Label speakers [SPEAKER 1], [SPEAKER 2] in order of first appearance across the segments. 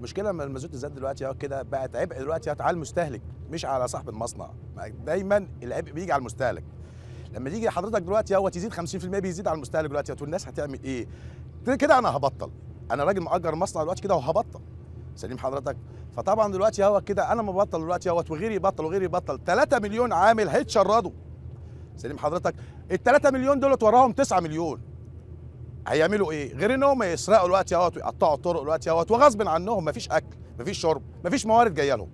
[SPEAKER 1] المشكله لما المازوت زاد دلوقتي اهو كده بقت عبء دلوقتي على المستهلك مش على صاحب المصنع دايما العبء بيجي على المستهلك لما تيجي حضرتك دلوقتي اهو يزيد 50% بيزيد على المستهلك دلوقتي اهوت، والناس هتعمل ايه كده كده انا هبطل انا راجل مأجر مصنع دلوقتي كده وهبطل سليم حضرتك فطبعا دلوقتي هو كده انا مبطل دلوقتي اهوت وغيري يبطل وغيري يبطل 3 مليون عامل هيتشردوا سليم حضرتك ال 3 مليون دولت وراهم 9 مليون هيعملوا ايه غير ان هم يسرقوا الوقت اهوت ويقطعوا الطرق الوقت اهوت وغصب عنهم مفيش اكل مفيش شرب مفيش موارد جايه لهم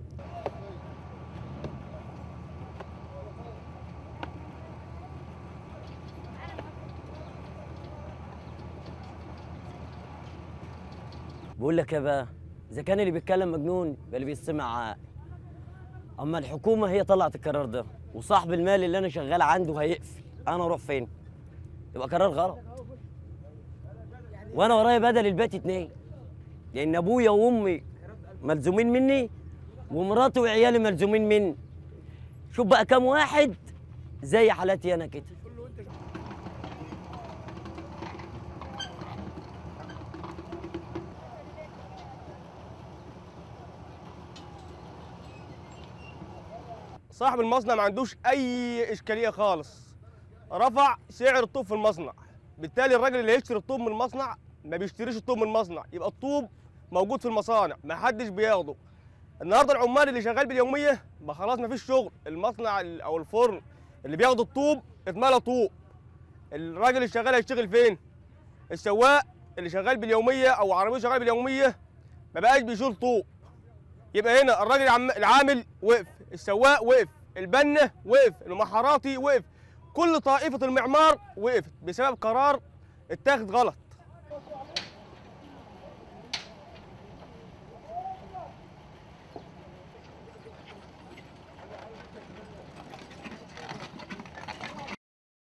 [SPEAKER 2] بقول لك يا بقى اذا كان اللي بيتكلم مجنون يبقى اللي بيستمع عاقل اما الحكومه هي طلعت القرار ده وصاحب المال اللي انا شغال عنده هيقفل انا اروح فين يبقى قرار غلط وانا ورايا بدل البيت اتنين لان ابويا وامي ملزومين مني ومراتي وعيالي ملزومين مني شوف بقى كام واحد زي حالاتي انا كده
[SPEAKER 3] صاحب المصنع ما عندوش اي اشكاليه خالص رفع سعر الطوب في المصنع بالتالي الراجل اللي هيشتري الطوب من المصنع ما بيشتريش الطوب من المصنع يبقى الطوب موجود في المصانع ما حدش بياخده النهارده العمال اللي شغال باليوميه ما خلاص ما فيش شغل المصنع ال- او الفرن اللي بياخد الطوب اتملى طوب الراجل اللي شغال هيشتغل فين السواق اللي شغال باليوميه او عربيه شغال باليوميه ما بقاش بيشيل طوب يبقى هنا الراجل العم- العامل وقف السواق وقف البنا وقف المحاراتي وقف كل طائفة المعمار وقفت بسبب قرار اتاخد غلط